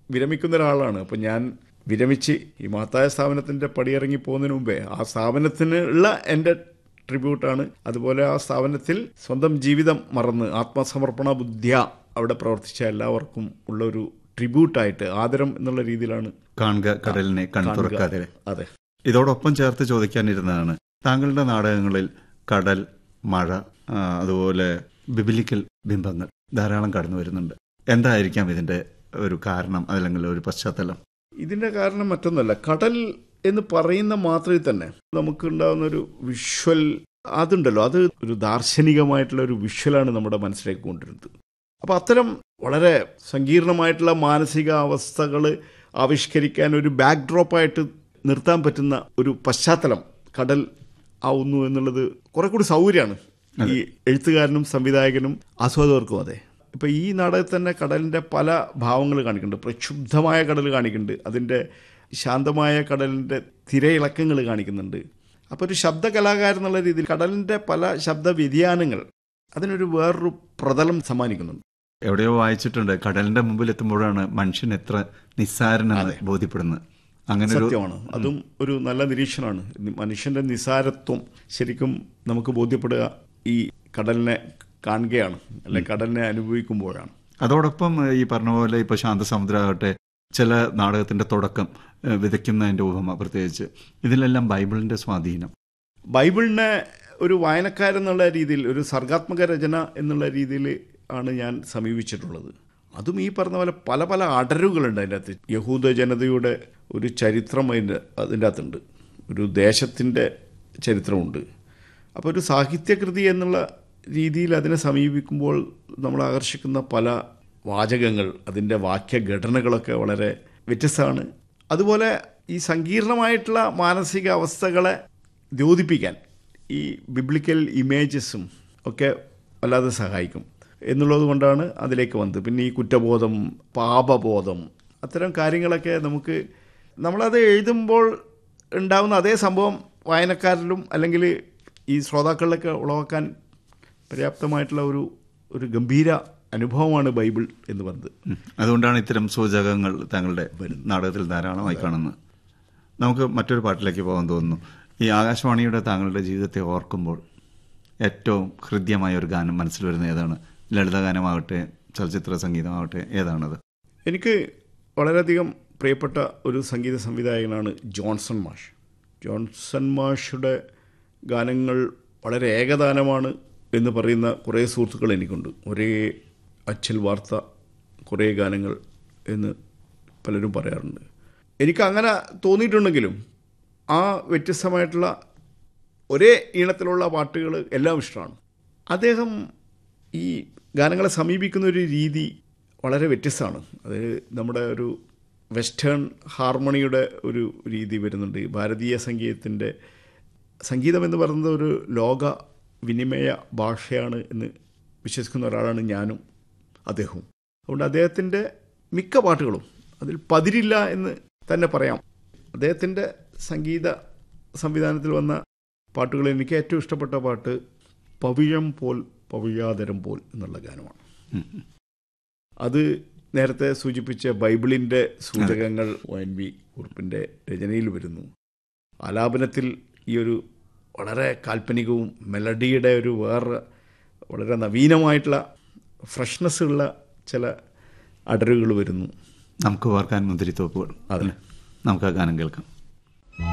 വിരമിക്കുന്ന ഒരാളാണ് അപ്പം ഞാൻ വിരമിച്ച് ഈ മഹത്തായ സ്ഥാപനത്തിൻ്റെ പടിയിറങ്ങി പോകുന്നതിന് മുമ്പേ ആ സ്ഥാപനത്തിന് ഉള്ള എൻ്റെ ട്രിബ്യൂട്ടാണ് അതുപോലെ ആ സ്ഥാപനത്തിൽ സ്വന്തം ജീവിതം മറന്ന് ആത്മസമർപ്പണ ബുദ്ധിയ അവിടെ പ്രവർത്തിച്ച എല്ലാവർക്കും ഉള്ള ഒരു ട്രിബ്യൂട്ടായിട്ട് ആദരം എന്നുള്ള രീതിയിലാണ് കാണുക കടലിനെ കൺതുറക്കാതെ അതെ ഇതോടൊപ്പം ചേർത്ത് ചോദിക്കാനിരുന്നതാണ് താങ്കളുടെ നാടകങ്ങളിൽ കടൽ മഴ ആ, അതുപോലെ ബിബിലിക്കൽ ബിംബങ്ങൾ ധാരാളം കടന്നു വരുന്നുണ്ട് എന്തായിരിക്കാം ഇതിന്റെ ഒരു കാരണം അല്ലെങ്കിൽ ഒരു പശ്ചാത്തലം ഇതിൻ്റെ കാരണം മറ്റൊന്നല്ല കടൽ എന്ന് പറയുന്ന മാത്രമേ തന്നെ നമുക്കുണ്ടാകുന്ന ഒരു വിഷ്വൽ അതുണ്ടല്ലോ അത് ഒരു ദാർശനികമായിട്ടുള്ള ഒരു വിഷ്വലാണ് നമ്മുടെ മനസ്സിലേക്ക് കൊണ്ടുവരുന്നത് അപ്പോൾ അത്തരം വളരെ സങ്കീർണമായിട്ടുള്ള മാനസിക അവസ്ഥകൾ ആവിഷ്കരിക്കാൻ ഒരു ബാക്ക് ഡ്രോപ്പായിട്ട് നിർത്താൻ പറ്റുന്ന ഒരു പശ്ചാത്തലം കടൽ ആവുന്നു എന്നുള്ളത് കുറെ കൂടി സൗകര്യമാണ് ഈ എഴുത്തുകാരനും സംവിധായകനും ആസ്വാദകർക്കും അതെ ഇപ്പൊ ഈ നാടകത്തിൽ തന്നെ കടലിന്റെ പല ഭാവങ്ങൾ കാണിക്കുന്നുണ്ട് പ്രക്ഷുബ്ധമായ കടൽ കാണിക്കുന്നുണ്ട് അതിന്റെ ശാന്തമായ കടലിന്റെ തിരയിളക്കങ്ങൾ കാണിക്കുന്നുണ്ട് അപ്പോൾ ഒരു ശബ്ദ കലാകാരൻ എന്നുള്ള രീതിയിൽ കടലിന്റെ പല ശബ്ദ വ്യതിയാനങ്ങൾ അതിനൊരു വേറൊരു പ്രതലം സമ്മാനിക്കുന്നുണ്ട് എവിടെയോ വായിച്ചിട്ടുണ്ട് കടലിന്റെ മുമ്പിൽ എത്തുമ്പോഴാണ് മനുഷ്യൻ എത്ര നിസ്സാരനെന്ന് ബോധ്യപ്പെടുന്നത് അങ്ങനെ ഒരു സത്യമാണ് അതും ഒരു നല്ല നിരീക്ഷണമാണ് മനുഷ്യന്റെ നിസാരത്വം ശരിക്കും നമുക്ക് ബോധ്യപ്പെടുക ഈ കടലിനെ കാണുകയാണ് അല്ലെ കടലിനെ അനുഭവിക്കുമ്പോഴാണ് അതോടൊപ്പം ഈ പറഞ്ഞ പോലെ ഇപ്പൊ ശാന്തസമുദ്രമാകട്ടെ ചില നാടകത്തിന്റെ തുടക്കം ഏഹ്, വിതയ്ക്കുന്നതിന്റെ ഉപമ പ്രത്യേകിച്ച് ഇതിലെല്ലാം ബൈബിളിന്റെ സ്വാധീനം ബൈബിളിനെ ഒരു വായനക്കാരെന്നുള്ള രീതിയിൽ ഒരു സർഗാത്മക രചന എന്നുള്ള രീതിയിൽ ആണ് ഞാൻ സമീപിച്ചിട്ടുള്ളത് അതും ഈ പറഞ്ഞ പോലെ പല പല അടരുകളുണ്ട് അതിൻ്റെ അകത്ത് യഹൂദ ജനതയുടെ ഒരു ചരിത്രം അതിൻ്റെ അതിൻ്റെ അകത്തുണ്ട് ഒരു ദേശത്തിൻ്റെ ചരിത്രമുണ്ട് അപ്പോൾ ഒരു സാഹിത്യകൃതി എന്നുള്ള രീതിയിൽ അതിനെ സമീപിക്കുമ്പോൾ നമ്മൾ ആകർഷിക്കുന്ന പല വാചകങ്ങൾ അതിൻ്റെ വാക്യഘടനകളൊക്കെ വളരെ വ്യത്യസ്തമാണ് അതുപോലെ ഈ സങ്കീർണമായിട്ടുള്ള മാനസിക അവസ്ഥകളെ ദ്യോതിപ്പിക്കാൻ ഈ ബിബ്ലിക്കൽ ഇമേജസും ഒക്കെ വല്ലാതെ സഹായിക്കും എന്നുള്ളത് കൊണ്ടാണ് അതിലേക്ക് വന്നത് പിന്നെ ഈ കുറ്റബോധം പാപബോധം അത്തരം കാര്യങ്ങളൊക്കെ നമുക്ക് നമ്മളത് എഴുതുമ്പോൾ ഉണ്ടാവുന്ന അതേ സംഭവം വായനക്കാരിലും അല്ലെങ്കിൽ ഈ ശ്രോതാക്കളിലൊക്കെ ഉളവാക്കാൻ പര്യാപ്തമായിട്ടുള്ള ഒരു ഒരു ഗംഭീര അനുഭവമാണ് ബൈബിൾ എന്ന് പറഞ്ഞത് ഉം. അതുകൊണ്ടാണ് ഇത്തരം സൂചകങ്ങൾ താങ്കളുടെ നാടകത്തിൽ ധാരാളമായി കാണുന്നത് നമുക്ക് മറ്റൊരു പാട്ടിലേക്ക് പോകാൻ തോന്നുന്നു ഈ ആകാശവാണിയുടെ താങ്കളുടെ ജീവിതത്തെ ഓർക്കുമ്പോൾ ഏറ്റവും ഹൃദ്യമായ ഒരു ഗാനം മനസ്സിൽ വരുന്ന ഏതാണ് ലളിതഗാനമാകട്ടെ ചലച്ചിത്ര സംഗീതമാകട്ടെ ഏതാണത് എനിക്ക് വളരെയധികം പ്രിയപ്പെട്ട ഒരു സംഗീത സംവിധായകനാണ് ജോൺസൺ മാഷ് ജോൺസൺ മാഷുടെ ഗാനങ്ങൾ വളരെ ഏകദാനമാണ് എന്ന് പറയുന്ന കുറേ സുഹൃത്തുക്കൾ എനിക്കുണ്ട് ഒരേ അച്ചൽ വാർത്ത കുറേ ഗാനങ്ങൾ എന്ന് പലരും പറയാറുണ്ട് എനിക്ക് അങ്ങനെ തോന്നിയിട്ടുണ്ടെങ്കിലും ആ വ്യത്യസ്തമായിട്ടുള്ള ഒരേ ഈണത്തിലുള്ള പാട്ടുകൾ എല്ലാം ഇഷ്ടമാണ് അദ്ദേഹം ഈ ഗാനങ്ങളെ സമീപിക്കുന്ന ഒരു രീതി വളരെ വ്യത്യസ്തമാണ് അത് നമ്മുടെ ഒരു വെസ്റ്റേൺ ഹാർമണിയുടെ ഒരു രീതി വരുന്നുണ്ട് ഭാരതീയ സംഗീതത്തിൻ്റെ സംഗീതം എന്ന് പറയുന്നത് ഒരു ലോക വിനിമയ ഭാഷയാണ് എന്ന് വിശ്വസിക്കുന്ന ഒരാളാണ് ഞാനും അദ്ദേഹവും അതുകൊണ്ട് അദ്ദേഹത്തിൻ്റെ മിക്ക പാട്ടുകളും അതിൽ പതിരില്ല എന്ന് തന്നെ പറയാം അദ്ദേഹത്തിൻ്റെ സംഗീത സംവിധാനത്തിൽ വന്ന പാട്ടുകൾ എനിക്ക് ഏറ്റവും ഇഷ്ടപ്പെട്ട പാട്ട് പവിഴം പോൽ പവിഴാതരം പോൽ എന്നുള്ള ഗാനമാണ് അത് നേരത്തെ സൂചിപ്പിച്ച ബൈബിളിൻ്റെ സൂചകങ്ങൾ ഒ എൻ വി കുറിപ്പിൻ്റെ രചനയിൽ വരുന്നു ആലാപനത്തിൽ ഈ ഒരു വളരെ കാൽപ്പനികവും മെലഡിയുടെ ഒരു വേറെ വളരെ നവീനമായിട്ടുള്ള ഫ്രഷ്നെസ് ഉള്ള ചില അടരുകൾ വരുന്നു നമുക്ക് ഓർക്കാൻ മുന്തിരിത്തോപ്പുകൾ അതെ നമുക്ക് ആ ഗാനം കേൾക്കാം